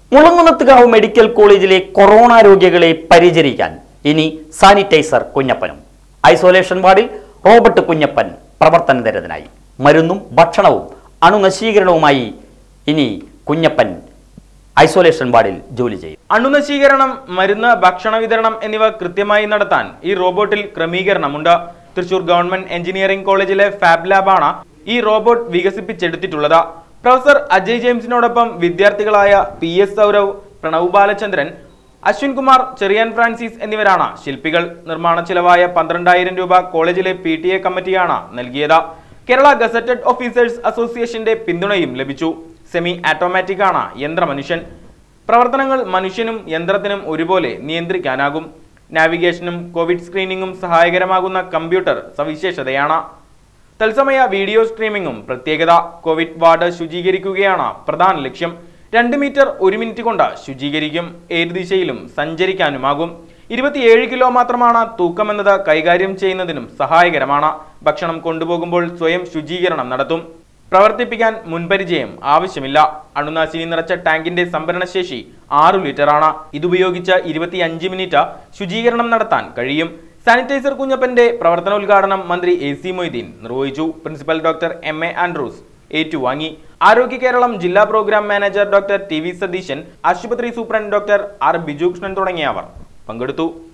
Mulamkunnathukavu medical കോളേജിലെ corona രോഗികളെ പരിചരിക്കാൻ ഇനി സാനിറ്റൈസർ കുഞ്ഞപ്പനും ഐസൊലേഷൻ വാർഡിൽ റോബർട്ട് കുഞ്ഞപ്പൻ പ്രവർത്തനനിരതനായി മരുന്നും ഭക്ഷണവും അണുനശീകരണവുമായി ഇനി കുഞ്ഞപ്പൻ ഐസൊലേഷൻ വാർഡിൽ ജോലി ചെയ്യും അണുനശീകരണം മരുന്ന് ഭക്ഷണ വിതരണം എന്നിവ കൃത്യമായി നടത്താൻ ഈ റോബോട്ടിൽ ക്രമീകരണമുണ്ട് തൃശൂർ ഗവൺമെന്റ് എഞ്ചിനീയറിംഗ് കോളേജിലെ ഫാബ് ലാബാണ് ഈ റോബോട്ട് വികസിപ്പിച്ചെടുത്തിട്ടുള്ളത് പ്രൊഫസർ അജയ് ജെയിംസിനോടൊപ്പം വിദ്യാർത്ഥികളായ P S Saurav Pranav Balachandran Ashwin Kumar Cheriyan Francis എന്നിവരാണ് ശില്പികൾ നിർമ്മാണ ചിലവായ പന്ത്രണ്ടായിരം രൂപ കോളേജിലെ പി ടി എ കമ്മിറ്റിയാണ് നൽകിയത് കേരള ഗസറ്റഡ് ഓഫീസേഴ്സ് അസോസിയേഷന്റെ പിന്തുണയും ലഭിച്ചു സെമി ആറ്റോമാറ്റിക് ആണ് യന്ത്രമനുഷ്യൻ പ്രവർത്തനങ്ങൾ മനുഷ്യനും യന്ത്രത്തിനും ഒരുപോലെ നിയന്ത്രിക്കാനാകും നാവിഗേഷനും കോവിഡ് സ്ക്രീനിങ്ങും സഹായകരമാകുന്ന കമ്പ്യൂട്ടർ സവിശേഷതയാണ് തത്സമയ വീഡിയോ സ്ട്രീമിംഗും പ്രത്യേകത കോവിഡ് വാർഡ് ശുചീകരിക്കുകയാണ് പ്രധാന ലക്ഷ്യം രണ്ട് മീറ്റർ ഒരു മിനിറ്റ് കൊണ്ട് ശുചീകരിക്കും ഏത് ദിശയിലും സഞ്ചരിക്കാനുമാകും ഇരുപത്തിയേഴ് കിലോ മാത്രമാണ് തൂക്കമെന്നത് കൈകാര്യം ചെയ്യുന്നതിനും സഹായകരമാണ് ഭക്ഷണം കൊണ്ടുപോകുമ്പോൾ സ്വയം ശുചീകരണം നടത്തും പ്രവർത്തിപ്പിക്കാൻ മുൻപരിചയം ആവശ്യമില്ല അണുനാശിനി നിറച്ച ടാങ്കിന്റെ സംഭരണശേഷി ആറു ലിറ്ററാണ് ഇതുപയോഗിച്ച് ഇരുപത്തിയഞ്ച് മിനിറ്റ് ശുചീകരണം നടത്താൻ കഴിയും സാനിറ്റൈസർ കുഞ്ഞപ്പന്റെ പ്രവർത്തനോദ്ഘാടനം മന്ത്രി എ സി മൊയ്തീൻ നിർവഹിച്ചു principal doctor M A Andrews ഏറ്റുവാങ്ങി ആരോഗ്യ കേരളം ജില്ലാ programme manager doctor T V Satheesan ആശുപത്രി സൂപ്രണ്ട് ഡോക്ടർ ആർ ബിജുകൃഷ്ണൻ തുടങ്ങിയവർ പങ്കെടുത്തു